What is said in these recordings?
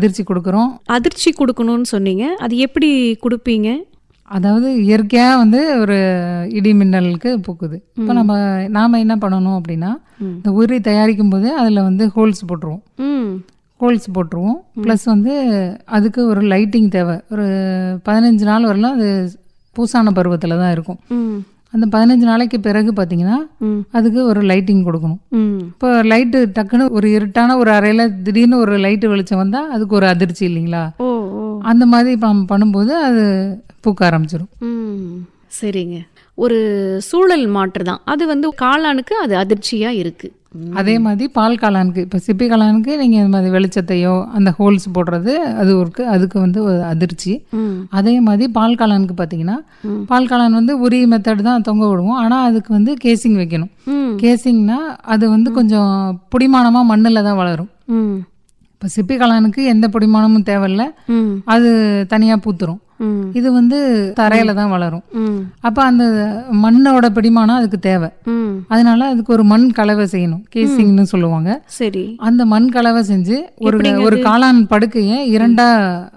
அதிர்ச்சி கொடுக்குறோம் அதிர்ச்சி கொடுக்கணும்னு சொன்னீங்க அது எப்படி கொடுப்பீங்க அதாவது இயற்கையாக வந்து ஒரு இடி மின்னலுக்கு பூக்குது இப்போ நம்ம நாம் என்ன பண்ணணும் அப்படின்னா இந்த உரி தயாரிக்கும் போது அதில் வந்து ஹோல்ஸ் போட்டுருவோம் ம் ஹோல்ஸ் போட்டுருவோம் ப்ளஸ் வந்து அதுக்கு ஒரு லைட்டிங் தேவை ஒரு பதினஞ்சு நாள் வரலாம் அது பூசான பருவத்தில் தான் இருக்கும் ம் அந்த பதினஞ்சு நாளைக்கு பிறகு பார்த்தீங்கன்னா ம் அதுக்கு ஒரு லைட்டிங் கொடுக்கணும் ம் இப்போ லைட்டு டக்குன்னு ஒரு இருட்டான ஒரு அறையில் திடீர்னு ஒரு லைட்டு வெளிச்சம் வந்தால் அதுக்கு ஒரு அதிர்ச்சி இல்லைங்களா ஓ ஓ அந்த மாதிரி இப்போ நம்ம பண்ணும்போது அது பூக்க ஆரம்பிச்சிடும் ம் சரிங்க ஒரு சூழல் மாற்று தான் அது வந்து காளானுக்கு அது அதிர்ச்சியா இருக்கு அதே மாதிரி பால் காளானுக்கு இப்போ சிப்பி காளானுக்கு நீங்கள் இந்த மாதிரி வெளிச்சத்தையோ அந்த ஹோல்ஸ் போடுறது அது ஒரு அதுக்கு வந்து ஒரு அதிர்ச்சி ம் அதே மாதிரி பால் காளானுக்கு பார்த்தீங்கன்னா பால் காளான் வந்து உரி மெத்தட் தான் தொங்க விடுவோம் ஆனால் அதுக்கு வந்து கேசிங் வைக்கணும் ம் கேசிங்னா அது வந்து கொஞ்சம் புடிமானமாக மண்ணில் தான் வளரும் ம் இப்போ சிப்பி காளானுக்கு எந்த புடிமானமும் தேவையில்ல ம் அது தனியாக பூத்துரும் ம் இது வந்து தரையில தான் வளரும் ம் அப்போ அந்த மண்ணோட பிடிமானம் அதுக்கு தேவை ம் அதனால அதுக்கு ஒரு மண் கலவை செய்யணும் கேசிங்னு சொல்லுவாங்க சரி அந்த மண் கலவை செஞ்சு ஒரு ஒரு காளான் படுக்கையை இரண்டா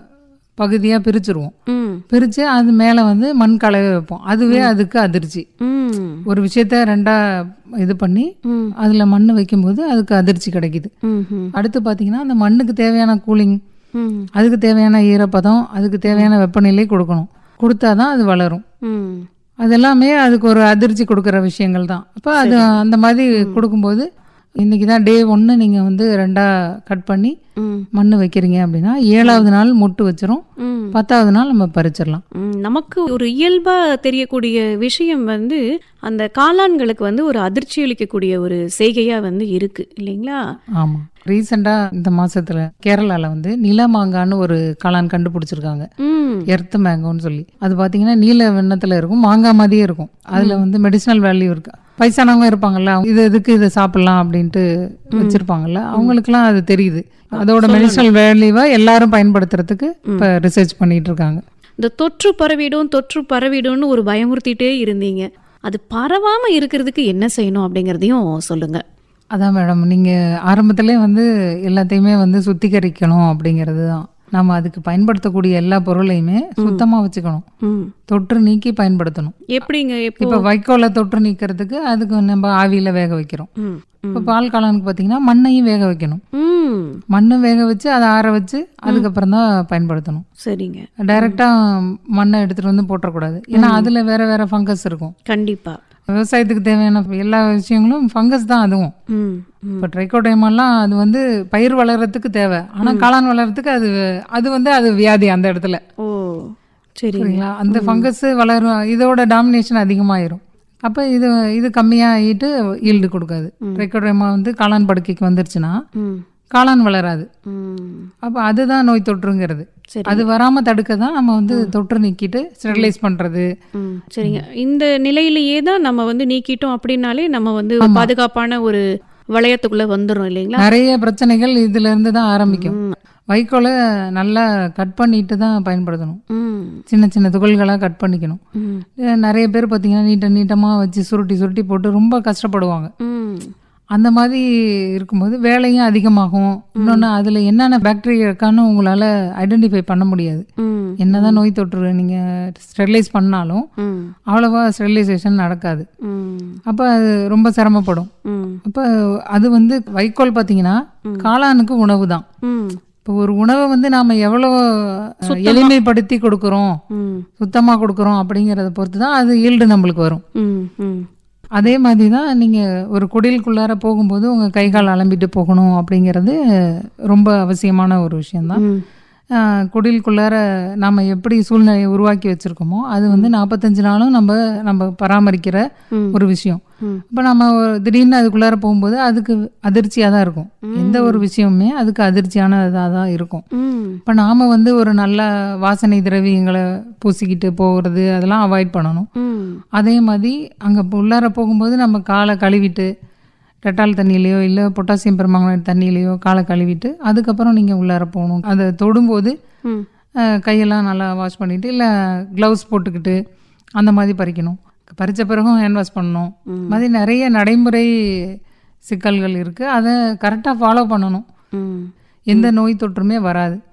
பகுதியாக பிரிச்சிருவோம் ம் பிரித்து அது மேலே வந்து மண் கலவை வைப்போம் அதுவே அதுக்கு அதிர்ச்சி ம் ஒரு விஷயத்த ரெண்டா இது பண்ணி ம் அதில் மண் வைக்கும்போது அதுக்கு அதிர்ச்சி கிடைக்குது ம் ம் அடுத்து பார்த்தீங்கன்னா அந்த மண்ணுக்கு தேவையான கூலிங் ம் அதுக்கு தேவையான ஈரப்பதம் அதுக்கு தேவையான வெப்பநிலை கொடுக்கணும் கொடுத்தாதான் அது வளரும் ம் அது எல்லாமே அதுக்கு ஒரு அதிர்ச்சி கொடுக்குற விஷயங்கள் தான் அப்போ அது அந்த மாதிரி கொடுக்கும்போது இன்னைக்கு தான் டே ஒன்று நீங்கள் வந்து ரெண்டாக கட் பண்ணி ம் மண் வைக்கிறீங்க அப்படின்னா ஏழாவது நாள் முட்டு வச்சிரும் ம் பத்தாவது நாள் நம்ம பறிச்சிடலாம் ம், நமக்கு ஒரு இயல்பா தெரியக்கூடிய விஷயம் வந்து அந்த காளான்களுக்கு வந்து ஒரு அதிர்ச்சி அளிக்கக்கூடிய ஒரு செய்கையா வந்து இருக்கு இல்லைங்களா ஆமாம் ரீசெண்டாக இந்த மாசத்துல கேரளாவில் வந்து நிலமாங்கான்னு ஒரு காளான் கண்டுபிடிச்சிருக்காங்க ம் எர்த் மேங்கோன்னு சொல்லி அது பார்த்தீங்கன்னா நீல வெண்ணத்தில் இருக்கும் மாங்காய் மாதிரியே இருக்கும் அதில் வந்து மெடிசினல் வேல்யூ இருக்கு வயசானவங்க இருப்பாங்கல்ல இது எதுக்கு இதை சாப்பிடலாம் அப்படின்ட்டு வச்சிருப்பாங்கல்ல அவங்களுக்குலாம் அது தெரியுது அதோட மெடிசினல் வேல்யூவை எல்லாரும் பயன்படுத்துறதுக்கு இப்போ ரிசர்ச் பண்ணிட்டு இருக்காங்க இந்த தொற்று பரவிடும் தொற்று பரவிடும்னு ஒரு பயமுறுத்திட்டே இருந்தீங்க அது பரவாம இருக்கிறதுக்கு என்ன செய்யணும் அப்படிங்கிறதையும் சொல்லுங்க அதான் மேடம் நீங்கள் ஆரம்பத்திலே வந்து எல்லாத்தையுமே வந்து சுத்திகரிக்கணும் அப்படிங்கிறது தான் நம்ம அதுக்கு பயன்படுத்தக்கூடிய எல்லா பொருளையுமே சுத்தமாக வச்சுக்கணும் ம் தொற்று நீக்கி பயன்படுத்தணும் எப்படிங்க எப்போ இப்போ வைக்கோலை தொற்று நீக்கிறதுக்கு அதுக்கு நம்ம ஆவியில் வேக வைக்கிறோம் ம் இப்போ பால் காளானுக்கு பார்த்தீங்கன்னா மண்ணையும் வேக வைக்கணும் ம் மண்ணை வேக வச்சு அதை ஆற வச்சு அதுக்கப்புறம் தான் பயன்படுத்தணும் சரிங்க டைரெக்டாக மண்ணை எடுத்துகிட்டு வந்து போட்டக்கூடாது ஏன்னா அதில் வேற வேற ஃபங்கஸ் இருக்கும் கண்டிப்பா விவசாயத்துக்கு தேவையான எல்லா விஷயங்களும் ஃபங்கஸ் தான் அதுவும் ம் ம் இப்போ ட்ரைகோடைமெல்லாம் அது வந்து பயிர் வளர்கிறதுக்கு தேவை ஆனால் காளான் வளர்கிறதுக்கு அது அது வந்து அது வியாதி அந்த இடத்துல ஓ சரி சரிங்களா அந்த ஃபங்கஸ் வளரும் இதோட டாமினேஷன் அதிகமாயிரும் அப்போ இது இது கம்மியாகிட்டு ஈல்டு கொடுக்காது ட்ரைகோடைமா வந்து காளான் படுக்கைக்கு வந்துருச்சுன்னா ம் காளான் வளராது ம் அப்போ அதுதான் நோய் தொற்றுங்கிறது சரி. அது வராமல் தடுக்க தான் நம்ம வந்து தொற்று நீக்கிட்டு ஸ்டெரிலைஸ் பண்ணுறது ம் சரிங்க இந்த நிலையிலேயே தான் நம்ம வந்து நீக்கிட்டோம் அப்படின்னாலே நம்ம வந்து பாதுகாப்பான ஒரு வளையத்துக்குள்ள வந்துடும் இல்லைங்களா நிறைய பிரச்சனைகள் இதுல இருந்து தான் ஆரம்பிக்கும் வைக்கோலை நல்லா கட் பண்ணிட்டு தான் பயன்படுத்தணும் ம் சின்ன சின்ன துகள்களாக கட் பண்ணிக்கணும் ம் அஹ் நிறைய பேர் பார்த்தீங்கன்னா நீட்ட நீட்டமாக வச்சு சுருட்டி சுருட்டி போட்டு ரொம்ப கஷ்டப்படுவாங்க ம் அந்த மாதிரி இருக்கும்போது வேலையும் அதிகமாகும் இன்னொன்று அதில் என்னென்ன பாக்டீரியா இருக்கான்னு உங்களால் ஐடென்டிஃபை பண்ண முடியாது ம் என்னதான் நோய் தொற்று நீங்கள் ஸ்டெரிலைஸ் பண்ணாலும் ம் அவ்வளோவா ஸ்டெரிலைசேஷன் நடக்காது ம் அப்போ அது ரொம்ப சிரமப்படும் ம் அப்போ அது வந்து வைக்கோல் பார்த்தீங்கன்னா காளானுக்கு உணவு தான் ம் இப்போ ஒரு உணவை வந்து நாம் எவ்வளோ அஹ், எளிமைப்படுத்தி கொடுக்குறோம் ம் சுத்தமாக கொடுக்குறோம் அப்படிங்கிறத பொறுத்து தான் அது ஈல்டு நம்மளுக்கு வரும் ம் ம் அதே மாதிரி தான் நீங்கள் ஒரு குடிலுக்குள்ளார போகும்போது உங்கள் கை கால் அலம்பிட்டு போகணும் அப்படிங்கிறது ரொம்ப அவசியமான ஒரு விஷயந்தான் ம் ஆஹ் குடிலுக்குள்ளார நம்ம எப்படி சூழ்நிலையை உருவாக்கி வச்சுருக்கோமோ அது வந்து நாற்பத்தஞ்சு நாளும் நம்ம நம்ம பராமரிக்கிற ம். ஒரு விஷயம் ம். இப்போ நம்ம ஒரு திடீர்னு அதுக்குள்ளார போகும்போது அதுக்கு அதிர்ச்சியாக தான் இருக்கும் எந்த ஒரு விஷயமுமே அதுக்கு அதிர்ச்சியானதாக தான் இருக்கும் ம் இப்போ நாம் வந்து ஒரு நல்ல வாசனை திரவியங்களை பூசிக்கிட்டு போகிறது அதெல்லாம் அவாய்ட் பண்ணணும் ம் அதே மாதிரி அங்கே உள்ளார போகும்போது நம்ம காலை கழுவிட்டு டெட்டால் தண்ணியிலையோ இல்லை பொட்டாசியம் பெருமாங்கனேட் தண்ணியிலையோ காலை கழுவிட்டு அதுக்கப்புறம் நீங்கள் உள்ளார போகணும் அதை தொடும்போது ம் அஹ், கையெல்லாம் நல்லா வாஷ் பண்ணிவிட்டு இல்லை க்ளவுஸ் போட்டுக்கிட்டு அந்த மாதிரி பறிக்கணும் பறித்த பிறகும் ஹேண்ட் வாஷ் பண்ணணும் இது மாதிரி நிறைய நடைமுறை சிக்கல்கள் இருக்குது அதை கரெக்டாக ஃபாலோ பண்ணணும் ம் எந்த நோய் தொற்றுமே வராது